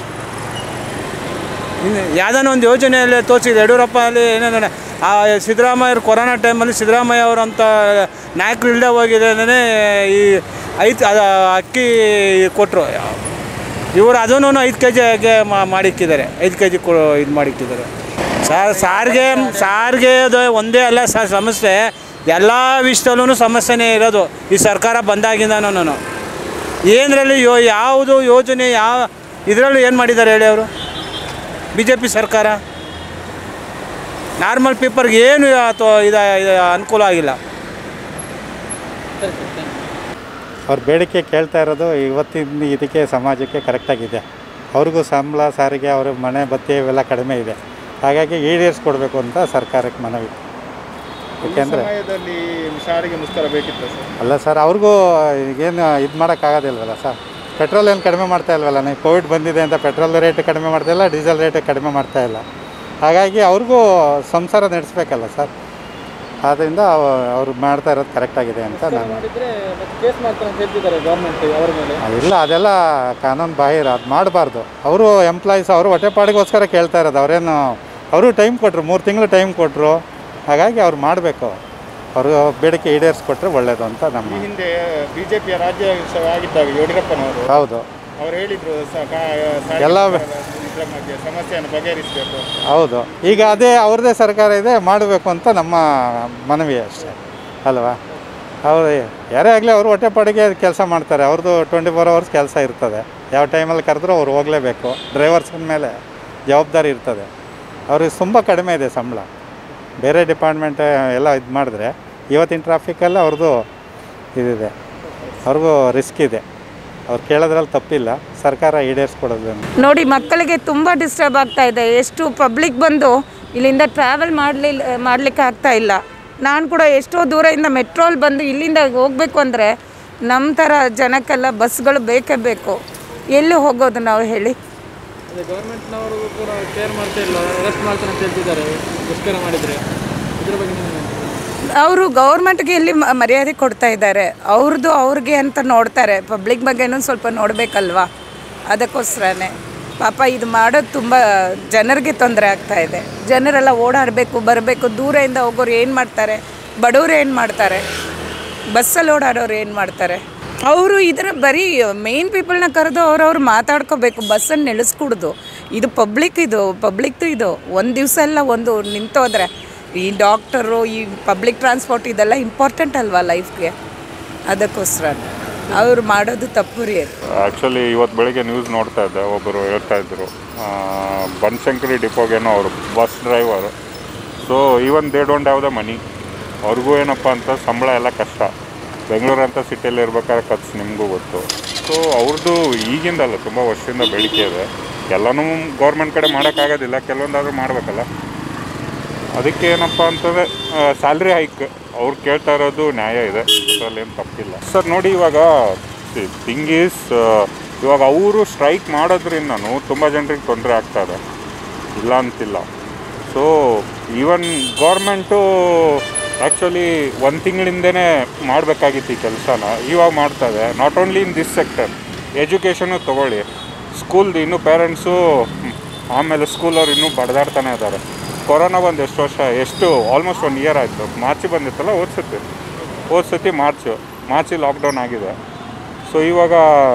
ಇನ್ನು ಯಾವುದಾನ ಒಂದು ಯೋಜನೆಯಲ್ಲಿ ತೋರಿಸಿದೆ ಯಡಿಯೂರಪ್ಪ ಅಲ್ಲಿ ಏನೇನು ಆ ಸಿದ್ದರಾಮಯ್ಯರು ಕೊರೋನಾ ಟೈಮಲ್ಲಿ ಸಿದ್ದರಾಮಯ್ಯ ಅವರಂಥ ನಾಯಕರು ಇಲ್ಲದೆ ಹೋಗಿದೆ ಅಂದರೆ ಈ ಐದು ಅದು ಅಕ್ಕಿ ಕೊಟ್ಟರು ಇವರು ಅದನ್ನು ಐದು ಕೆ ಜಿಗೆ ಮಾಡಿಕ್ಕಿದ್ದಾರೆ ಐದು ಕೆ ಜಿ ಕೊ ಇದು ಮಾಡಿಕ್ಕಿದ್ದಾರೆ ಸಾರ್ ಸಾರಿಗೆ ಸಾರಿಗೆ ಅದು ಒಂದೇ ಅಲ್ಲ ಸರ್ ಸಮಸ್ಯೆ ಎಲ್ಲ ವಿಷಯದಲ್ಲೂ ಸಮಸ್ಯೆನೇ ಇರೋದು ಈ ಸರ್ಕಾರ ಬಂದಾಗಿಂದನೂ ಏನರಲ್ಲಿ ಯೋ ಯಾವುದು ಯೋಜನೆ ಯಾವ ಇದರಲ್ಲೂ ಏನು ಮಾಡಿದ್ದಾರೆ ಹೇಳಿ ಅವರು ಬಿ ಜೆ ಪಿ ಸರ್ಕಾರ ನಾರ್ಮಲ್ ಪೀಪರ್ಗೆ ಏನು ಅಥವಾ ಇದು ಇದು ಅನುಕೂಲ ಆಗಿಲ್ಲ ಅವ್ರ ಬೇಡಿಕೆ ಕೇಳ್ತಾ ಇರೋದು ಇವತ್ತಿನ ಇದಕ್ಕೆ ಸಮಾಜಕ್ಕೆ ಕರೆಕ್ಟಾಗಿದೆ ಅವ್ರಿಗೂ ಸಂಬಳ ಸಾರಿಗೆ ಅವ್ರ ಮನೆ ಬತ್ತಿ ಇವೆಲ್ಲ ಕಡಿಮೆ ಇದೆ ಹಾಗಾಗಿ ಈಡೇರಿಸ್ಕೊಡ್ಬೇಕು ಅಂತ ಸರ್ಕಾರಕ್ಕೆ ಮನವಿ ಈ ಯಾಕೆಂದರೆ ಸಮಯದಲ್ಲಿ ಸಾರಿಗೆ ಮುಷ್ಕರ ಬೇಕಿತ್ತು ಸರ್ ಅಲ್ಲ ಸರ್ ಅವ್ರಿಗೂ ಈಗೇನು ಇದು ಮಾಡೋಕ್ಕಾಗೋದಿಲ್ವಲ್ಲ ಸರ್ ಪೆಟ್ರೋಲ್ ಏನು ಕಡಿಮೆ ಮಾಡ್ತಾ ಇಲ್ವಲ್ಲ ನೀವು ಕೋವಿಡ್ ಬಂದಿದೆ ಅಂತ ಪೆಟ್ರೋಲ್ ರೇಟ್ ಕಡಿಮೆ ಮಾಡ್ತಾ ಇಲ್ಲ ಡೀಸೆಲ್ ರೇಟ್ ಕಡಿಮೆ ಮಾಡ್ತಾ ಇಲ್ಲ ಹಾಗಾಗಿ ಅವ್ರಿಗೂ ಸಂಸಾರ ನಡೆಸಬೇಕಲ್ಲ ಸರ್ ಆದ್ದರಿಂದ ಅವ್ರು ಮಾಡ್ತಾ ಇರೋದು ಕರೆಕ್ಟಾಗಿದೆ ಅಂತ ನಾನು ಮಾಡಿದ್ರೆ ಕೇಸ್ ಮಾಡ್ತಾರೆ ಅಂತ ಹೇಳ್ತಿದ್ದಾರೆ ಗೌರ್ಮೆಂಟ್ ಅವ್ರ ಮೇಲೆ ಇಲ್ಲ ಅದೆಲ್ಲ ಕಾನೂನು ಬಾಹಿರ ಅದು ಮಾಡಬಾರ್ದು ಅವರು ಎಂಪ್ಲಾಯೀಸ್ ಅವರು ಹೊಟ್ಟೆಪಾಡಿಗೋಸ್ಕರ ಕೇಳ್ತಾ ಇರೋದು ಅವರೇನು ಅವರು ಟೈಮ್ ಕೊಟ್ಟರು ಮೂರು ತಿಂಗಳು ಟೈಮ್ ಕೊಟ್ಟರು ಹಾಗಾಗಿ ಅವ್ರು ಮಾಡಬೇಕು ಅವರು ಬೇಡಿಕೆ ಈಡೇರಿಸ್ಕೊಟ್ರೆ ಒಳ್ಳೆಯದು ಅಂತ ನಮ್ಮ ಈ ಹಿಂದೆ ಬಿಜೆಪಿಯ ರಾಜ್ಯಾಧ್ಯಕ್ಷರಾಗಿದ್ದಾಗ ಯಡಿಯೂರಪ್ಪನವರು ಹೌದು ಅವ್ರು ಹೇಳಿದ್ರು ಸ- ಕಾ- ಸಾರಿಗೆ ಎಲ್ಲ ಇದ್ರ ಬಗ್ಗೆ ಸಮಸ್ಯೆಯನ್ನು ಬಗೆಹರಿಸಬೇಕು ಹೌದು ಈಗ ಅದೇ ಅವ್ರದ್ದೇ ಸರ್ಕಾರ ಇದೆ ಮಾಡಬೇಕು ಅಂತ ನಮ್ಮ ಮನವಿ ಅಷ್ಟೇ ಅಲ್ವಾ ಅವರು ಯಾರೇ ಆಗಲಿ ಅವರು ಹೊಟ್ಟೆಪಾಡಿಗೆ ಕೆಲಸ ಮಾಡ್ತಾರೆ ಅವ್ರದ್ದು ಟ್ವೆಂಟಿ ಫೋರ್ ಅವರ್ಸ್ ಕೆಲಸ ಇರ್ತದೆ ಯಾವ ಟೈಮಲ್ಲಿ ಕರೆದ್ರೂ ಅವ್ರು ಹೋಗಲೇಬೇಕು ಡ್ರೈವರ್ಸ್ ಮೇಲೆ ಜವಾಬ್ದಾರಿ ಇರ್ತದೆ ಅವ್ರಿಗೆ ತುಂಬ ಕಡಿಮೆ ಇದೆ ಸಂಬಳ ಬೇರೆ ಡಿಪಾರ್ಟ್ಮೆಂಟ್ ಎಲ್ಲ ಇದು ಮಾಡಿದ್ರೆ ಇವತ್ತಿನ ಟ್ರಾಫಿಕಲ್ಲಿ ಅವ್ರದ್ದು ಇದಿದೆ ಅವ್ರಿಗೂ ರಿಸ್ಕ್ ಇದೆ ಅವ್ರು ಕೇಳೋದ್ರಲ್ಲಿ ತಪ್ಪಿಲ್ಲ ಸರ್ಕಾರ ಈಡೇರಿಸ್ಕೊಡೋದು ನೋಡಿ ಮಕ್ಕಳಿಗೆ ತುಂಬ ಡಿಸ್ಟರ್ಬ್ ಆಗ್ತಾ ಇದೆ ಎಷ್ಟು ಪಬ್ಲಿಕ್ ಬಂದು ಇಲ್ಲಿಂದ ಟ್ರಾವೆಲ್ ಮಾಡಲಿಲ್ಲ ಮಾಡಲಿಕ್ಕೆ ಆಗ್ತಾ ಇಲ್ಲ ನಾನು ಕೂಡ ಎಷ್ಟೋ ದೂರದಿಂದ ಮೆಟ್ರೋಲ್ ಬಂದು ಇಲ್ಲಿಂದ ಹೋಗಬೇಕು ಅಂದರೆ ನಮ್ಮ ಥರ ಜನಕ್ಕೆಲ್ಲ ಬಸ್ಗಳು ಬೇಕೇ ಬೇಕು ಎಲ್ಲಿ ಹೋಗೋದು ನಾವು ಹೇಳಿ ಅದೇ ಗೌರ್ಮೆಂಟ್ನವರು ಕೂಡ ಕೇರ್ ಮಾಡ್ತಾ ಇಲ್ಲ ಅರೆಸ್ಟ್ ಮಾಡ್ತಾರೆ ಅಂತ ಹೇಳ್ತಿದ್ದಾರೆ ಮುಷ್ಕರ ಮಾಡಿದರೆ ಇದ್ರ ಬಗ್ಗೆ ನೀವು ಅವರು ಗೌರ್ಮೆಂಟ್ಗೆ ಎಲ್ಲಿ ಮ- ಮರ್ಯಾದೆ ಕೊಡ್ತಾ ಇದ್ದಾರೆ ಅವ್ರದ್ದು ಅವ್ರಿಗೆ ಅಂತ ನೋಡ್ತಾರೆ ಪಬ್ಲಿಕ್ ಬಗ್ಗೆನೂ ಸ್ವಲ್ಪ ನೋಡಬೇಕಲ್ವಾ ಅದಕ್ಕೋಸ್ಕರನೇ ಪಾಪ ಇದು ಮಾಡೋದು ತುಂಬ ಜನರಿಗೆ ತೊಂದರೆ ಆಗ್ತಾ ಇದೆ ಜನರೆಲ್ಲ ಓಡಾಡಬೇಕು ಬರಬೇಕು ದೂರದಿಂದ ಹೋಗೋರು ಏನು ಮಾಡ್ತಾರೆ ಬಡವರು ಏನು ಮಾಡ್ತಾರೆ ಬಸ್ಸಲ್ಲಿ ಓಡಾಡೋರು ಏನು ಮಾಡ್ತಾರೆ ಅವರು ಇದರ ಬರೀ ಮೇನ್ ಪೀಪಲ್ನ ಕರೆದು ಅವ್ರವ್ರು ಮಾತಾಡ್ಕೋಬೇಕು ಬಸ್ಸನ್ನು ನಿಲ್ಲಿಸ್ಕೊಡ್ದು ಇದು ಪಬ್ಲಿಕ್ ಇದು ಪಬ್ಲಿಕ್ದು ಇದು ಒಂದು ದಿವಸ ಎಲ್ಲ ಒಂದು ನಿಂತೋದ್ರೆ ಈ ಡಾಕ್ಟರು ಈ ಪಬ್ಲಿಕ್ ಟ್ರಾನ್ಸ್ಪೋರ್ಟ್ ಇದೆಲ್ಲ ಇಂಪಾರ್ಟೆಂಟ್ ಅಲ್ವಾ ಲೈಫ್ಗೆ ಅದಕ್ಕೋಸ್ಕರ ಅವ್ರು ಮಾಡೋದು ತಪ್ಪು ರೀ ಅದು ಆ್ಯಕ್ಚುಲಿ ಇವತ್ತು ಬೆಳಿಗ್ಗೆ ನ್ಯೂಸ್ ನೋಡ್ತಾ ಇದ್ದೆ ಒಬ್ಬರು ಹೇಳ್ತಾ ಇದ್ದರು ಬನಶಂಕರಿ ಡಿಪೋಗೇನೋ ಅವರು bus driver so even they don't have the money ಅವ್ರಿಗೂ ಏನಪ್ಪ ಅಂತ ಸಂಬಳ ಎಲ್ಲ ಕಷ್ಟ ಬೆಂಗಳೂರು ಅಂತ ಸಿಟಿಯಲ್ಲಿ ಇರ್ಬೇಕಾದ್ರೆ ಖರ್ಚು ನಿಮಗೂ ಗೊತ್ತು ಸೊ ಅವ್ರದ್ದು ಈಗಿಂದಲ್ಲ ತುಂಬ ವರ್ಷದಿಂದ ಬೇಡಿಕೆ ಇದೆ ಎಲ್ಲನೂ ಗೌರ್ಮೆಂಟ್ ಕಡೆ ಮಾಡೋಕ್ಕಾಗೋದಿಲ್ಲ ಕೆಲವೊಂದಾದ್ರೂ ಮಾಡಬೇಕಲ್ಲ ಅದಕ್ಕೆ ಏನಪ್ಪ ಅಂತಂದರೆ ಸ್ಯಾಲ್ರಿ ಹೈಕ್ ಅವ್ರು ಕೇಳ್ತಾ ಇರೋದು ನ್ಯಾಯ ಇದೆ ಅದರಲ್ಲಿ ಏನು ತಪ್ಪಿಲ್ಲ ಸರ್ ನೋಡಿ ಇವಾಗ ಥಿಂಗ್ ಈಸ್ ಇವಾಗ ಅವರು ಸ್ಟ್ರೈಕ್ ಮಾಡೋದ್ರಿಂದನೂ ತುಂಬ ಜನರಿಗೆ ತೊಂದರೆ ಆಗ್ತಾ ಇದೆ ಇಲ್ಲ ಅಂತಿಲ್ಲ ಸೊ ಈವನ್ ಗೌರ್ಮೆಂಟು ಆ್ಯಕ್ಚುಲಿ ಒಂದು ತಿಂಗಳಿಂದನೇ ಮಾಡಬೇಕಾಗಿತ್ತು ಈ ಕೆಲಸನ ಇವಾಗ ಮಾಡ್ತದೆ not only in this sector education ತೊಗೊಳ್ಳಿ ಸ್ಕೂಲ್ದು ಇನ್ನೂ ಪೇರೆಂಟ್ಸು ಆಮೇಲೆ ಸ್ಕೂಲವ್ರು ಇನ್ನೂ ಬಡ್ದಾಡ್ತಾನೆ ಇದ್ದಾರೆ ಕೊರೋನಾ ಬಂದು ಎಷ್ಟು ವರ್ಷ ಎಷ್ಟು ಆಲ್ಮೋಸ್ಟ್ ಒನ್ ಇಯರ್ ಆಯಿತು ಮಾರ್ಚ್ ಬಂದಿತ್ತಲ್ಲ ಹೋದ ಸತಿ ಹೋದ ಸತಿ ಮಾರ್ಚು ಮಾರ್ಚಿ ಲಾಕ್ಡೌನ್ ಆಗಿದೆ ಸೊ ಇವಾಗ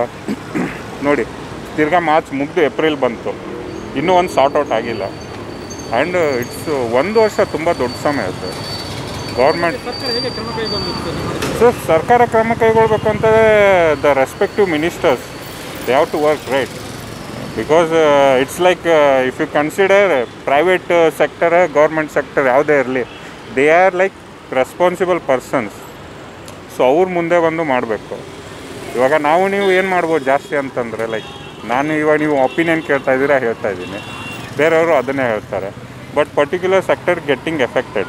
ನೋಡಿ ತಿರ್ಗಾ ಮಾರ್ಚ್ ಮುಗ್ದು ಏಪ್ರಿಲ್ ಬಂತು ಇನ್ನೂ ಒಂದು ಸಾರ್ಟ್ ಔಟ್ ಆಗಿಲ್ಲ ಆ್ಯಂಡ್ ಇಟ್ಸ್ ಒಂದು ವರ್ಷ ತುಂಬ ದೊಡ್ಡ ಸಮಯ ಸರ್ ಗೌರ್ಮೆಂಟ್ ಸರ್ಕಾರ ಹೇಗೆ ಕ್ರಮ ಕೈಗೊಳ್ಳಬೇಕು ಸರ್ ನಿಮ್ಮ ಅನಿಸಿಕೆ? ಸರ್ ಸರ್ಕಾರ ಕ್ರಮ ಕೈಗೊಳ್ಬೇಕಂತಂದರೆ the respective ministers they have to work right because it's like if you consider private sector government sector ಯಾವುದೇ ಇರಲಿ they are like responsible persons so ಅವ್ರ ಮುಂದೆ ಬಂದು ಮಾಡಬೇಕು ಇವಾಗ ನಾವು ನೀವು ಏನು ಮಾಡ್ಬೋದು ಜಾಸ್ತಿ ಅಂತಂದರೆ ಲೈಕ್ ನಾನು ಇವಾಗ ನೀವು ಒಪಿನಿಯನ್ ಕೇಳ್ತಾ ಇದ್ದೀರಾ ಹೇಳ್ತಾ ಇದ್ದೀನಿ ಬೇರೆಯವರು ಅದನ್ನೇ ಹೇಳ್ತಾರೆ but particular sector getting affected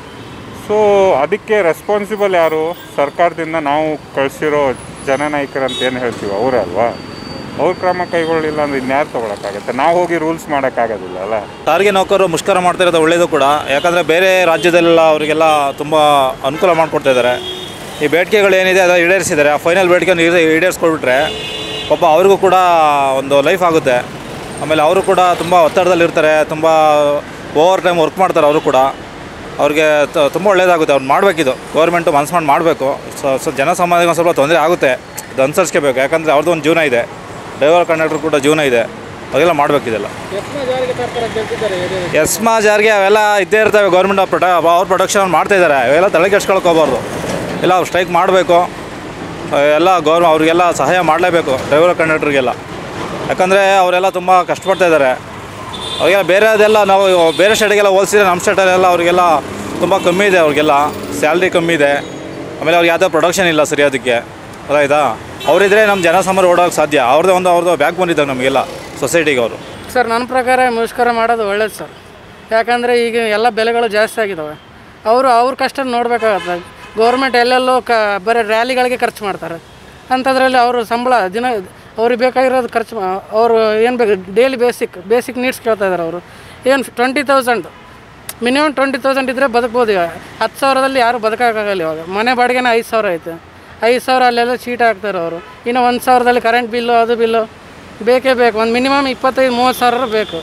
so ಅದಕ್ಕೆ ರೆಸ್ಪಾನ್ಸಿಬಲ್ ಯಾರು ಸರ್ಕಾರದಿಂದ ನಾವು ಕಳಿಸಿರೋ ಜನನಾಯಕರು ಅಂತ ಏನು ಹೇಳ್ತೀವಿ ಅವರೇ ಅಲ್ವಾ ಅವ್ರ ಕ್ರಮ ಕೈಗೊಳ್ಳಿಲ್ಲ ಅಂದ್ರೆ ಇನ್ಯಾರು ತೊಗೊಳಕ್ಕಾಗತ್ತೆ ನಾವು ಹೋಗಿ ರೂಲ್ಸ್ ಮಾಡೋಕ್ಕಾಗೋದಿಲ್ಲ ಅಲ್ಲ ಸಾರಿಗೆ ನೌಕರರು ಮುಷ್ಕರ ಮಾಡ್ತಾ ಇರೋದು ಒಳ್ಳೆಯದು ಕೂಡ ಯಾಕಂದರೆ ಬೇರೆ ರಾಜ್ಯದಲ್ಲೆಲ್ಲ ಅವರಿಗೆಲ್ಲ ತುಂಬ ಅನುಕೂಲ ಮಾಡಿಕೊಡ್ತಾ ಇದ್ದಾರೆ ಈ ಬೇಡಿಕೆಗಳು ಏನಿದೆ ಅದು ಈಡೇರಿಸಿದ್ದಾರೆ ಆ ಫೈನಲ್ ಬೇಡಿಕೆಯನ್ನು ಈಡೇ ಈಡೇರಿಸ್ಕೊಳ್ಬಿಟ್ರೆ ಪಾಪ ಅವ್ರಿಗೂ ಕೂಡ ಒಂದು ಲೈಫ್ ಆಗುತ್ತೆ ಆಮೇಲೆ ಅವರು ಕೂಡ ತುಂಬ ಒತ್ತಡದಲ್ಲಿ ಇರ್ತಾರೆ ತುಂಬ ಓವರ್ ಟೈಮ್ ವರ್ಕ್ ಮಾಡ್ತಾರೆ ಅವರು ಕೂಡ ಅವ್ರಿಗೆ ತ- ತುಂಬ ಒಳ್ಳೆಯದಾಗುತ್ತೆ ಅವ್ರು ಮಾಡಬೇಕಿದು ಗೌರ್ಮೆಂಟು ಮನಸ್ಸು ಮಾಡಿ ಮಾಡಬೇಕು ಸೊ ಸೊ ಜನಸಾಮಾನ್ಯರಿಗೆ ಒಂದು ಸ್ವಲ್ಪ ತೊಂದರೆ ಆಗುತ್ತೆ ಅದು ಅನುಸರಿಸ್ಕೋಬೇಕು ಯಾಕಂದರೆ ಅವ್ರದ್ದು ಒಂದು ಜೀವನ ಇದೆ ಡ್ರೈವರ್ ಕಂಡಕ್ಟರ್ ಕೂಡ ಜೀವನ ಇದೆ ಅವೆಲ್ಲ ಮಾಡಬೇಕಿದೆಲ್ಲ ಎಸ್ಮಾ ಜಾರಿಗೆ ತರ್ತಾರೆ ಅಂತ ಹೇಳ್ತಿದ್ದಾರೆ ಹಿರಿಯರು. ಎಸ್ಮಾ ಜಾರಿಗೆ ಅವೆಲ್ಲ ಇದ್ದೇ ಇರ್ತವೆ ಗೌರ್ಮೆಂಟ್ ಪ್ರೊಡ ಅವ್ರ ಪ್ರೊಡಕ್ಷನ್ ಮಾಡ್ತಾ ಇದ್ದಾರೆ ಅವೆಲ್ಲ ತಲೆ ಕೆಡ್ಸ್ಕೊಳಕ್ಕೆ ಹೋಗ್ಬಾರ್ದು ಎಲ್ಲ ಅವ್ರು ಸ್ಟ್ರೈಕ್ ಮಾಡಬೇಕು ಎಲ್ಲ ಗೌರ್ ಅವ್ರಿಗೆಲ್ಲ ಸಹಾಯ ಮಾಡಲೇಬೇಕು ಡ್ರೈವರ್ ಕಂಡಕ್ಟ್ರಿಗೆಲ್ಲ ಯಾಕಂದರೆ ಅವರೆಲ್ಲ ತುಂಬ ಕಷ್ಟಪಡ್ತಾ ಇದ್ದಾರೆ ಅವ್ರಿಗೆಲ್ಲ ಬೇರೆದೆಲ್ಲ ನಾವು ಬೇರೆ ಸ್ಟೇಟಿಗೆಲ್ಲ ಹೋಲಿಸಿದ್ರೆ ನಮ್ಮ ಸ್ಟೇಟಲ್ಲೆಲ್ಲ ಅವರಿಗೆಲ್ಲ ತುಂಬ ಕಮ್ಮಿ ಇದೆ ಅವ್ರಿಗೆಲ್ಲ ಸ್ಯಾಲ್ರಿ ಕಮ್ಮಿ ಇದೆ ಆಮೇಲೆ ಅವ್ರಿಗೆ ಯಾವುದೇ ಪ್ರೊಡಕ್ಷನ್ ಇಲ್ಲ ಸರಿ ಅದಕ್ಕೆ ಅದಾಯ್ತಾ ಅವರಿದ್ರೆ ನಮ್ಮ ಜನಸಾಮಾನ್ಯರು ಓಡೋಕೆ ಸಾಧ್ಯ ಅವ್ರದ್ದೇ ಒಂದು ಅವ್ರದ್ದು ಬ್ಯಾಕ್ ಬಂದಿದ್ದಾರೆ ನಮಗೆಲ್ಲ ಸೊಸೈಟಿಗೆ ಅವರು ಸರ್ ನನ್ನ ಪ್ರಕಾರ ಮುಷ್ಕರ ಮಾಡೋದು ಒಳ್ಳೇದು ಸರ್ ಯಾಕಂದರೆ ಈಗ ಎಲ್ಲ ಬೆಲೆಗಳು ಜಾಸ್ತಿ ಆಗಿದ್ದಾವೆ ಅವರು ಅವ್ರ ಕಷ್ಟ ನೋಡಬೇಕಾಗತ್ತೆ ಗೌರ್ಮೆಂಟ್ ಎಲ್ಲೆಲ್ಲೋ ಕ ಬರೀ ರ್ಯಾಲಿಗಳಿಗೆ ಖರ್ಚು ಮಾಡ್ತಾರೆ ಅಂಥದ್ರಲ್ಲಿ ಅವರು ಸಂಬಳ ದಿನ ಅವ್ರಿಗೆ ಬೇಕಾಗಿರೋದು ಖರ್ಚು ಮಾ- ಅವರು ಏನು ಬೇಕು ಡೈಲಿ ಬೇಸಿಕ್ ಬೇಸಿಕ್ ನೀಡ್ಸ್ ಕೇಳ್ತಾ ಇದ್ದಾರೆ ಅವರು ಏನು twenty thousand minimum twenty thousand ಇದ್ದರೆ ಬದುಕ್ಬೋದು ಇವಾಗ ಹತ್ತು ಸಾವಿರದಲ್ಲಿ ಯಾರು ಬದುಕೋಕ್ಕಾಗಲ್ಲ ಇವಾಗ ಮನೆ ಬಾಡಿಗೆನೇ ಐದು ಸಾವಿರ ಐತೆ ಐದು ಸಾವಿರ ಅಲ್ಲೆಲ್ಲ ಚೀಟ್ ಹಾಕ್ತಾರೆ ಅವರು ಇನ್ನು ಒಂದು ಸಾವಿರದಲ್ಲಿ ಕರೆಂಟ್ ಬಿಲ್ಲು ಅದು ಬಿಲ್ಲು ಬೇಕೇ ಬೇಕು ಒಂದು ಮಿನಿಮಮ್ ಇಪ್ಪತ್ತೈದು ಮೂವತ್ತು ಸಾವಿರ ಬೇಕು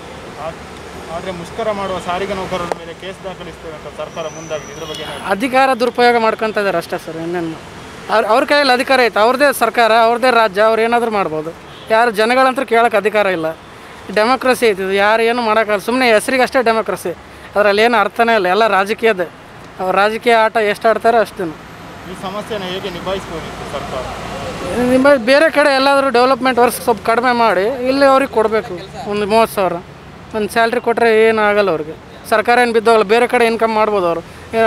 ಆದರೆ ಮುಷ್ಕರ ಮಾಡುವ ಸಾರಿಗೆ ನೌಕರರ ಮೇಲೆ ಕೇಸ್ ದಾಖಲಿಸ್ತೇವೆ ಅಂತ ಸರ್ಕಾರ ಮುಂದಾಗಿದೆ ಇದ್ರ ಬಗ್ಗೆ ಏನು ಹೇಳ್ತೀರಾ? ಅಧಿಕಾರ ದುರುಪಯೋಗ ಮಾಡ್ಕೊತ ಇದ್ದಾರೆ ಅಷ್ಟೇ ಸರ್ ಇನ್ನೇನು ಅವ್ರ ಅವ್ರ ಕೈಯಲ್ಲಿ ಅಧಿಕಾರ ಐತೆ ಅವ್ರದ್ದೇ ಸರ್ಕಾರ ಅವ್ರದ್ದೇ ರಾಜ್ಯ ಅವ್ರು ಏನಾದರೂ ಮಾಡ್ಬೋದು ಯಾರು ಜನಗಳಂತೂ ಕೇಳೋಕೆ ಅಧಿಕಾರ ಇಲ್ಲ ಡೆಮೋಕ್ರಸಿ ಐತಿ ಇದು ಯಾರು ಏನು ಮಾಡೋಕ್ಕಲ್ಲ ಸುಮ್ಮನೆ ಹೆಸರಿಗೆ ಅಷ್ಟೇ ಡೆಮೋಕ್ರಸಿ ಅದರಲ್ಲಿ ಏನು ಅರ್ಥನೇ ಇಲ್ಲ ಎಲ್ಲ ರಾಜಕೀಯದೇ ಅವ್ರು ರಾಜಕೀಯ ಆಟ ಎಷ್ಟು ಆಡ್ತಾರೋ ಅಷ್ಟೇ ಈ ಸಮಸ್ಯೆನ ಹೇಗೆ ನಿಭಾಯಿಸ್ಬೋದಿತ್ತು ಸರ್ಕಾರ ನಿಮ್ಮ ಬೇರೆ ಕಡೆ ಎಲ್ಲಾದರೂ ಡೆವಲಪ್ಮೆಂಟ್ ವರ್ಕ್ ಸ್ವಲ್ಪ ಕಡಿಮೆ ಮಾಡಿ ಇಲ್ಲಿ ಅವ್ರಿಗೆ ಕೊಡಬೇಕು ಒಂದು ಮೂವತ್ತು ಸಾವಿರ ಒಂದು ಸ್ಯಾಲ್ರಿ ಕೊಟ್ಟರೆ ಏನು ಆಗಲ್ಲ ಅವ್ರಿಗೆ ಸರ್ಕಾರ ಏನು ಬಿದ್ದೋಗಲ್ಲ ಬೇರೆ ಕಡೆ ಇನ್ಕಮ್ ಮಾಡ್ಬೋದು ಅವರು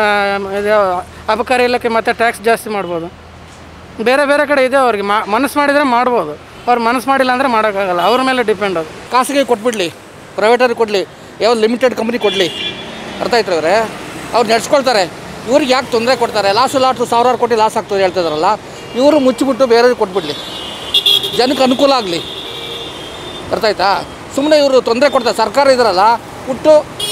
ಅಬಕಾರಿ ಇಲಾಖೆ ಮತ್ತೆ ಟ್ಯಾಕ್ಸ್ ಜಾಸ್ತಿ ಮಾಡ್ಬೋದು ಬೇರೆ ಬೇರೆ ಕಡೆ ಇದೆ ಅವ್ರಿಗೆ ಮಾ ಮನಸ್ಸು ಮಾಡಿದರೆ ಮಾಡ್ಬೋದು ಅವ್ರು ಮನಸ್ಸು ಮಾಡಿಲ್ಲ ಅಂದರೆ ಮಾಡೋಕ್ಕಾಗಲ್ಲ ಅವ್ರ ಮೇಲೆ ಡಿಪೆಂಡ್ ಅದು ಖಾಸಗಿ ಕೊಟ್ಬಿಡ್ಲಿ ಪ್ರೈವೇಟರಿಗೆ ಕೊಡಲಿ ಯಾವ ಲಿಮಿಟೆಡ್ ಕಂಪ್ನಿ ಕೊಡಲಿ ಅರ್ಥ ಆಯ್ತು ಅವರೇ ಅವ್ರು ನಡೆಸ್ಕೊಳ್ತಾರೆ ಇವ್ರಿಗೆ ಯಾಕೆ ತೊಂದರೆ ಕೊಡ್ತಾರೆ ಲಾಸು ಲಾಟು ಸಾವಿರಾರು ಕೋಟಿ ಲಾಸ್ ಆಗ್ತದೆ ಹೇಳ್ತಿದಾರಲ್ಲ ಇವರು ಮುಚ್ಚಿಬಿಟ್ಟು ಬೇರೆಯವ್ರಿಗೆ ಕೊಟ್ಬಿಡ್ಲಿ ಜನಕ್ಕೆ ಅನುಕೂಲ ಆಗಲಿ ಅರ್ಥ ಆಯ್ತಾ ಸುಮ್ಮನೆ ಇವರು ತೊಂದರೆ ಕೊಡ್ತಾರೆ ಸರ್ಕಾರ ಇದ್ರಲ್ಲ ಹುಟ್ಟು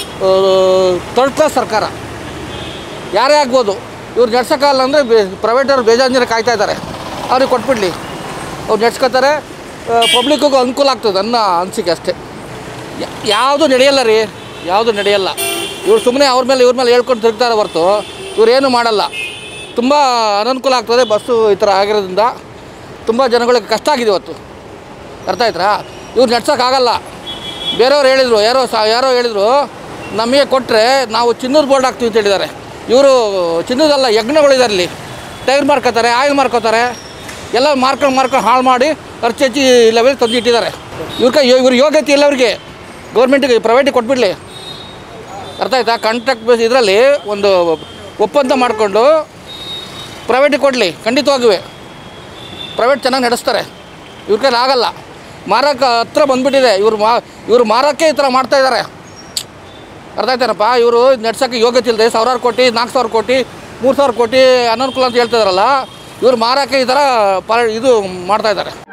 ಥರ್ಡ್ ಕ್ಲಾಸ್ ಸರ್ಕಾರ ಯಾರೇ ಆಗ್ಬೋದು ಇವ್ರು ನಡ್ಸೋಕ್ಕಾಗಲ್ಲ ಅಂದರೆ ಬೇ ಪ್ರೈವೇಟವ್ರು ಬೇಜಾರು ಜನ ಕಾಯ್ತಾ ಇದ್ದಾರೆ ಅವ್ರಿಗೆ ಕೊಟ್ಬಿಡ್ಲಿ ಅವ್ರು ನಡ್ಸ್ಕೊತಾರೆ ಪಬ್ಲಿಕ್ಕಿಗೂ ಅನುಕೂಲ ಆಗ್ತದೆ ಅನ್ನೋ ಅನಿಸಿಕೆ ಅಷ್ಟೇ ಯಾವುದು ನಡೆಯಲ್ಲ ರೀ ಯಾವುದು ನಡೆಯಲ್ಲ ಇವ್ರು ಸುಮ್ಮನೆ ಅವ್ರ ಮೇಲೆ ಇವ್ರ ಮೇಲೆ ಹೇಳ್ಕೊಂಡು ತಿರುಗ್ತಾರೆ ಹೊರ್ತು ಇವ್ರೇನು ಮಾಡಲ್ಲ ತುಂಬ ಅನನುಕೂಲ ಆಗ್ತದೆ ಬಸ್ಸು ಈ ಥರ ಆಗಿರೋದ್ರಿಂದ ತುಂಬ ಜನಗಳಿಗೆ ಕಷ್ಟ ಆಗಿದೆ ಇವತ್ತು ಅರ್ಥ ಆಯ್ತಾ ಇವ್ರು ನಡ್ಸೋಕ್ಕಾಗಲ್ಲ ಬೇರೆಯವ್ರು ಹೇಳಿದರು ಯಾರೋ ಸಾ ಯಾರೋ ಹೇಳಿದರು ನಮಗೆ ಕೊಟ್ಟರೆ ನಾವು ಚಿನ್ನದ ಬೋರ್ಡ್ ಹಾಕ್ತೀವಿ ಅಂತ ಹೇಳಿದ್ದಾರೆ ಇವರು ಚಿನ್ನದಲ್ಲ ಯಜ್ಞಗಳಿದ್ದಾರೆ ಇಲ್ಲಿ ಟೈರ್ ಮಾರ್ಕೋತಾರೆ ಆಯಿಲ್ ಮಾರ್ಕೋತಾರೆ ಎಲ್ಲ ಮಾರ್ಕೊಂಡು ಮಾರ್ಕೊಂಡು ಹಾಳು ಮಾಡಿ ಖರ್ಚು ಹೆಚ್ಚಿ ಲೆವೆಲ್ ತಂದು ಇಟ್ಟಿದ್ದಾರೆ ಇವ್ರಿಗೆ ಇವ್ರ ಯೋಗ್ಯತೆ ಇಲ್ಲ ಅವ್ರಿಗೆ ಗೌರ್ಮೆಂಟಿಗೆ ಪ್ರೈವೇಟಿಗೆ ಕೊಟ್ಬಿಡಲಿ ಅರ್ಥ ಆಯ್ತಾ ಕಾಂಟ್ರಾಕ್ಟ್ ಬೇಸ್ ಇದರಲ್ಲಿ ಒಂದು ಒಪ್ಪಂದ ಮಾಡಿಕೊಂಡು ಪ್ರೈವೇಟಿಗೆ ಕೊಡಲಿ ಖಂಡಿತವಾಗಿಯೂ ಪ್ರೈವೇಟ್ ಚೆನ್ನಾಗಿ ನಡೆಸ್ತಾರೆ ಇವ್ರ ಕೈಲಿ ಆಗಲ್ಲ ಮಾರಕ್ಕೆ ಹತ್ರ ಬಂದ್ಬಿಟ್ಟಿದೆ ಇವ್ರು ಮಾ ಇವರು ಮಾರಕ್ಕೆ ಈ ಥರ ಮಾಡ್ತಾ ಇದ್ದಾರೆ ಅರ್ಥ ಆಯ್ತೇನಪ್ಪ ಇವರು ನಡ್ಸೋಕ್ಕೆ ಯೋಗ್ಯತೆ ಇಲ್ಲದೆ ಸಾವಿರಾರು ಕೋಟಿ ನಾಲ್ಕು ಸಾವಿರ ಕೋಟಿ ಮೂರು ಸಾವಿರ ಕೋಟಿ ಅನನುಕೂಲ ಅಂತ ಹೇಳ್ತಿದಾರಲ್ಲ ಇವ್ರು ಮಾರಕ್ಕೆ ಈ ಥರ ಪ ಇದು ಮಾಡ್ತಾ ಇದ್ದಾರೆ